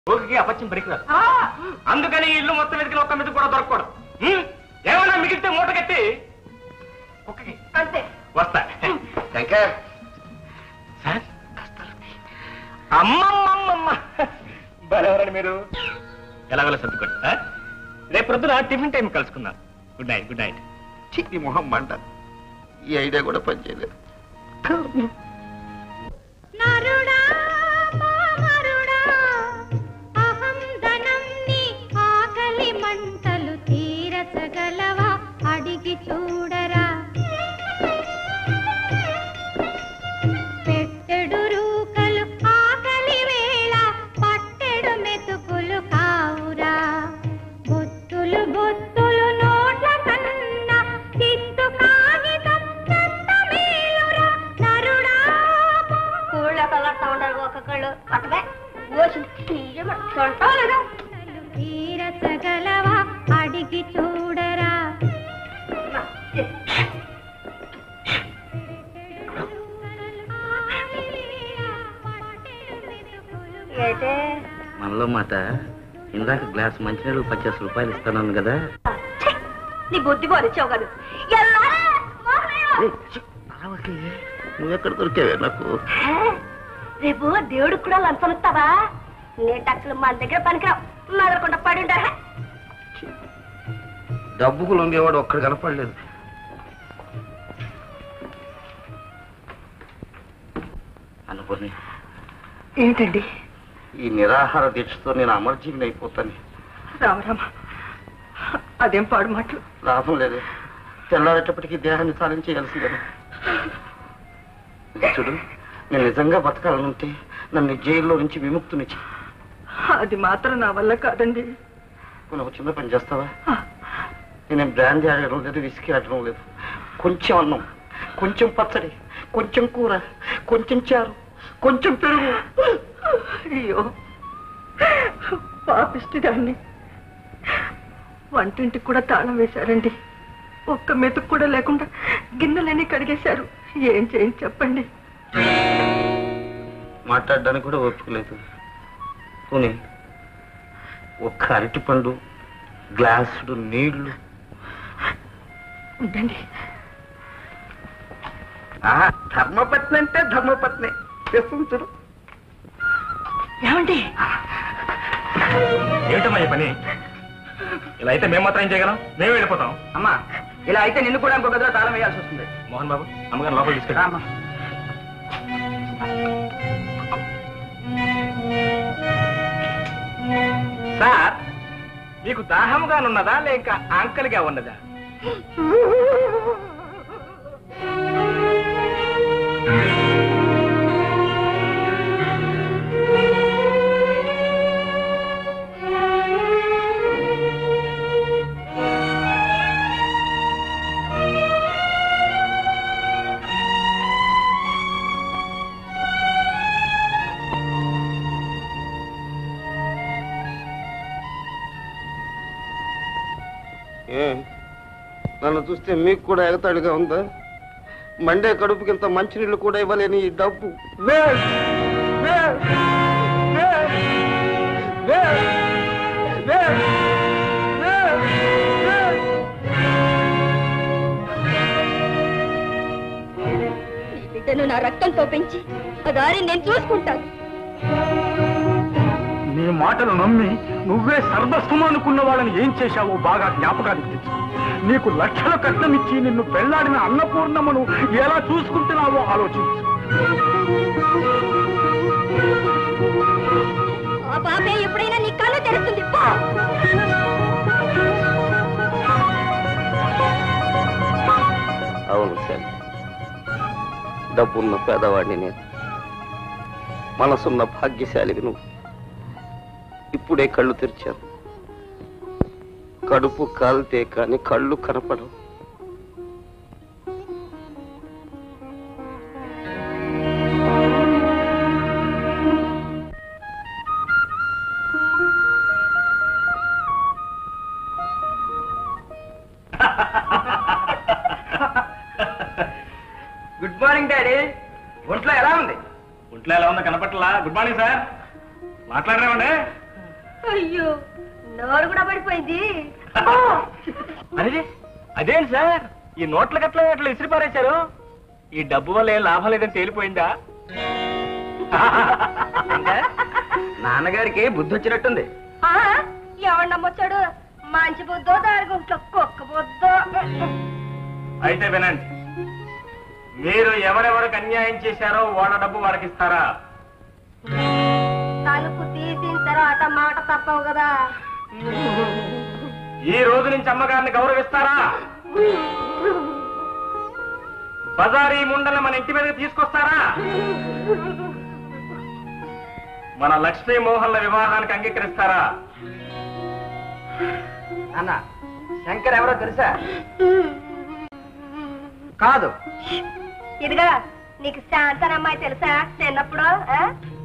రోగికి అపత్యం పనికిరాదు అందుకని ఈ ఇల్లు మొత్తం వెతికిన ఒక్క మీద కూడా దొరకకూడదు ఉం? ఏమైనా మిగిలితే మూట కట్టి కుక్కకి అంతే వస్తా శంకర్ సార్ అమ్మమ్మమ్మమ్మ బలెవరండి మీరు ఎలాగోలా సర్దుకోండి ఆ? రేపు ప్రొద్దున టిఫిన్ టైం కలుసుకుందాం గుడ్ నైట్ గుడ్ నైట్ చిట్టి మొహం మంట ఈ ఐడియా కూడా పనిచేయలేదు నరుడా మామరుడా అహం ధనం నీ ఆకలి మంటలు తీరచగలవా అడిగి చూడరా పెట్టెడు రూకలు ఆకలి వేళ పట్టెడు మెతుకులు కావురా బొత్తులు బొత్తులు నోట్ల కన్నా చిత్తు కాగితం ఎంత మేలురా నరుడా ఊళ్ళో కలర్తా ఉండరు ఒక్కొక్కళ్ళు అట్టమే ఓసి చూడలేదు తీరచగలవా అడిగి చూడరా అయితే మనలో మాట ఇందాక గ్లాస్ మంచినీళ్ళు పచ్చేసి రూపాయలు ఇస్తాను కదా నీ బుద్ధి పోనిచ్చావు కాదు ఎల్లారా మోహనయ్య! నువ్వు ఎక్కడ దొరికావే నాకు హే, రేపు దేవుడికి కూడా లంచం ఇస్తావా నేను అసలు మన దగ్గర పనికిరావు మెదలకుండా పడి ఉంటారా డబ్బుకు లొంగేవాడు ఒక్కడు కనపడలేదు అనుకుని ఏంటండి ఈ నిరాహార దీక్షతో నేను అమర్జీవిని అయిపోతాను రామరామ అదేం పాడు మాటలు లాభం లేదు తెల్లారేటప్పటికీ దేహాన్ని సాధన చేయాల్సిందే చూడు నేను నిజంగా బతకాలనుంటే నన్ను జైల్లో నుంచి విముక్తుని చెయ్యి. అది మాత్రం నా వల్ల కాదండి నువ్వు ఒక చిన్న పని చేస్తావా నేను బ్రాండ్ ఆడడం లేదు విసికి ఆడడం లేదు కొంచెం అన్నం కొంచెం పచ్చడి కొంచెం కూర కొంచెం చారు కొంచెం పెరుగు అయ్యో పాపిష్టి దాన్ని వంటింటికి కూడా తాళం వేశారండి ఒక్క మెతుకు కూడా లేకుండా గిన్నెలన్నీ కడిగేశారు ఏం చేయండి చెప్పండి మాట్లాడడానికి కూడా ఓపిక లేదు పోనీ ఒక్క అరటి పండు గ్లాసుడు నీళ్లు ఉండండి ఆహా, ధర్మపత్ని అంటే ధర్మపత్ని చేస్తుంది చూడు ఏమండి ఏమిటమ్మా ఈ పని ఇలా అయితే మేము మాత్రం ఏం చేయగలం మేము వెళ్ళిపోతాం అమ్మా ఇలా అయితే నిన్ను కూడా ఇంకో గదిలో తాళం వేయాల్సి వస్తుంది మోహన్ బాబు అమ్మగారు లోపల తీసుకెళ్ళి రామ్మా సార్ మీకు దాహంగానున్నదా లేక ఆంకలిగా ఉన్నదా ఏ నన్ను చూస్తే మీకు కూడా ఎగతాళిగా ఉందా మండే కడుపుకి ఇంత మంచినీళ్ళు కూడా ఇవ్వలేని ఈ డబ్బు waste! Waste! Waste! Waste! Waste! Waste! Waste! నీ బిడ్డను నా రక్తంతో పెంచి ఆ దారి నేను చూసుకుంటాను నీ మాటలు నమ్మి నువ్వే సర్వస్వం అనుకున్న వాళ్ళని ఏం చేశావో బాగా జ్ఞాపకానికి తెచ్చు నీకు లక్షల కట్నమిచ్చి నిన్ను పెళ్లాడిన అన్నపూర్ణమ్మను ఎలా చూసుకుంటున్నావో ఆలోచించు ఆ పాపే ఎప్పుడైనా నీ కళ్ళు తెరుస్తుంది పో అవును సార్ డబ్బున్న పేదవాడిని నేను మనసున్న భాగ్యశాలివి నువ్వు ఇప్పుడే కళ్ళు తెరిచాను కడుపు కాలితే కాని కళ్ళు కనపడవు గుడ్ మార్నింగ్ డాడీ ఒంట్లో ఎలా ఉంది ఒంట్లో ఎలా ఉందో కనపట్లా గుడ్ మార్నింగ్ సార్ మాట్లాడరేమండి అయ్యో నోరు కూడా పడిపోయింది అరే అదేంటి సార్ ఈ నోట్ల గట్ల అట్లా ఇసిరి పారేశారు ఈ డబ్బు వల్ల ఏం లాభం లేదని తేలిపోయిందా ఇంకా నాన్నగారికి బుద్ధి వచ్చినట్టుంది ఆ, ఎవడు నమ్మొచ్చాడు మంచి బుద్ధో దారి గుంట్లో కుక్క బుద్ధో అయితే వినండి మీరు ఎవరెవరికి అన్యాయం చేశారో వాళ్ళ డబ్బు వాళ్ళకి ఇస్తారా తలుపు తీసిన తర్వాత మాట తప్పవు కదా ఈ రోజు నుంచి అమ్మగారిని గౌరవిస్తారా బజారీ ముండల మన ఇంటి మీదకి తీసుకొస్తారా మన లక్ష్మీ మోహన్ల వివాహానికి అంగీకరిస్తారా అన్న శంకర్ ఎవరో తెలుసా కాదు ఇదిగా నీకు శాంతన అమ్మాయి తెలుసా చిన్నప్పుడు ఆ?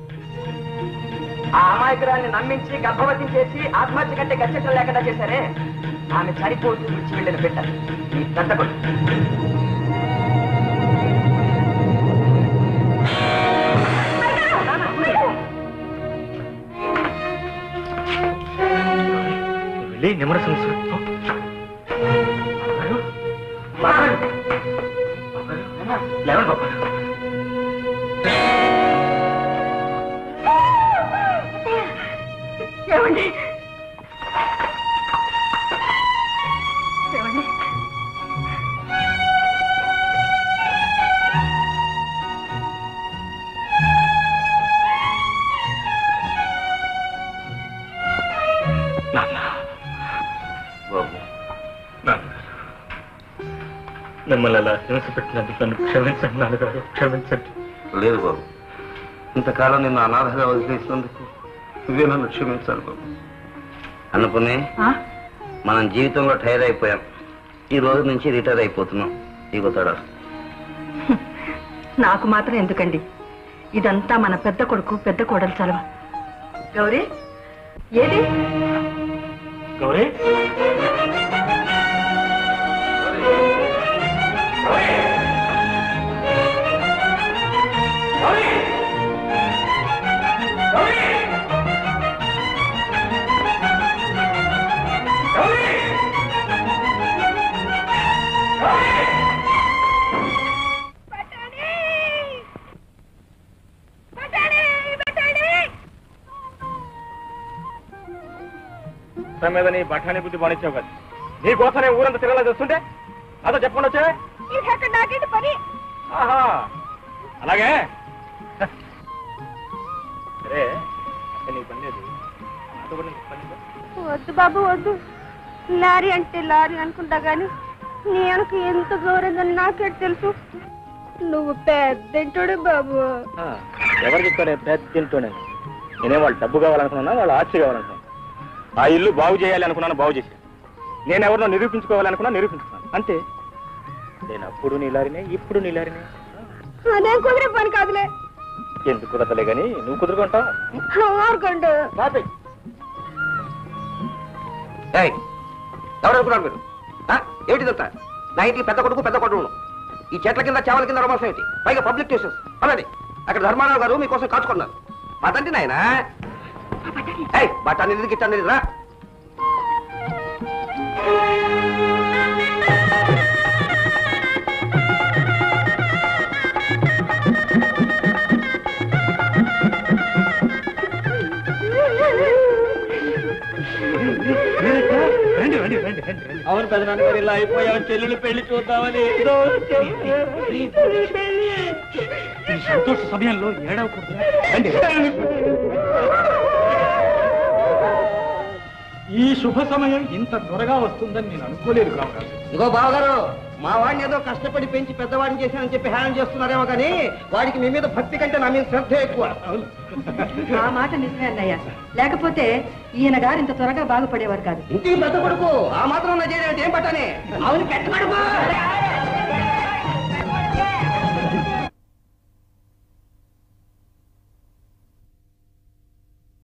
ఆ అమాయకురాన్ని నమ్మించి గర్భవతి చేసి ఆత్మహత్య కంటే గచ్చటం లేకుండా చేశారే ఆమె చనిపోతూ విడిచి వెళ్ళిన బిడ్డ ఈ పెద్ద కొడుకు వెళ్ళి నిమ్మరసం లేవండి బాబా ఏమండి ఏమండి నాన్న బాబు నాన్న మిమ్మల్ని అలా హింస పెట్టినందుకు నన్ను క్షమించండి నాన్నగారు క్షమించండి లేదు బాబు ఇంతకాలం నిన్ను అనాథగా వదిలేసినందుకు నువ్వే నన్ను క్షమించాలి బాబు అనుకునే మనం జీవితంలో టైర్ అయిపోయాం ఈ రోజు నుంచి రిటైర్ అయిపోతున్నాం ఇగో తడా నాకు మాత్రం ఎందుకండి ఇదంతా మన పెద్ద కొడుకు పెద్ద కోడలు చలవ గౌరీ ఏది గౌరీ మొత్తం మీద నీ బఠానీ బుద్ధి పనిచ్చావు కదా నీ కోసమే ఊరంతా తిరగలా చేస్తుంటే అదో చెప్పకుండా వచ్చావే ఇది అక్కడ నాకేంటి పని ఆహా అలాగే సరే అసలు నీ పని లేదు నాతో కూడా నీకు పని లేదా? వద్దు బాబు వద్దు లారీ అంటే లారీ అనుకుంటా గాని నీ వెనక ఎంత గౌరవం నాకే తెలుసు నువ్వు పెద్దంటుడు బాబు ఆ, ఎవరు చెప్తారే పెద్ద తింటూనే నేనే వాళ్ళు డబ్బు కావాలనుకున్నా వాళ్ళు ఆస్తి కావాలనుకున్నాను ఆ ఇల్లు బాగు చేయాలి అనుకున్నాను బాగు చేశాను నేను ఎవరినో నిరూపించుకోవాలనుకున్నా నిరూపించుకున్నాను అంతే నేను అప్పుడు నీలారినే ఇప్పుడు నీలారినే అదేం కుదిరే పని కాదులే ఎందుకు కుదరలే కానీ నువ్వు కుదురుకుంటావు ఊరుకోండు ఎవరు అనుకున్నారు మీరు ఆ? ఏమిటిదంతా నా ఇంటికి పెద్ద కొడుకు పెద్ద కొడుకు ఈ చెట్ల కింద చేవల కింద రమాసం ఏంటి పైగా పబ్లిక్ ట్యూషన్స్ అలాగే అక్కడ ధర్మారావు గారు మీకోసం కాచుకున్నారు పదండి నాయన బఠానీ గిట్టండి రా అవును పెదనాన్న గారు ఇలా అయిపోయావు చెల్లెలు పెళ్లి చూద్దామని ఏదో ఈ సంతోష సమయంలో ఏడవకూడదు ఈ శుభ సమయం ఇంత త్వరగా వస్తుందని నేను అనుకోలేదు కామరాజు ఇగో బావగారు మా వాడిని ఏదో కష్టపడి పెంచి పెద్దవాడిని చేశానని చెప్పి హ్యాండ్ చేస్తున్నారేమో కానీ వాడికి మీ మీద భక్తి కంటే నా మీద శ్రద్ధ ఎక్కువ ఆ మాట నిజమే అన్నయ్య లేకపోతే ఈయన గారు ఇంత త్వరగా బాగుపడేవారు కాదు ఇంటికి పెద్ద కొడుకు ఆ మాత్రం నా చేయడం ఏం పట్టని అవును పెద్ద కొడుకు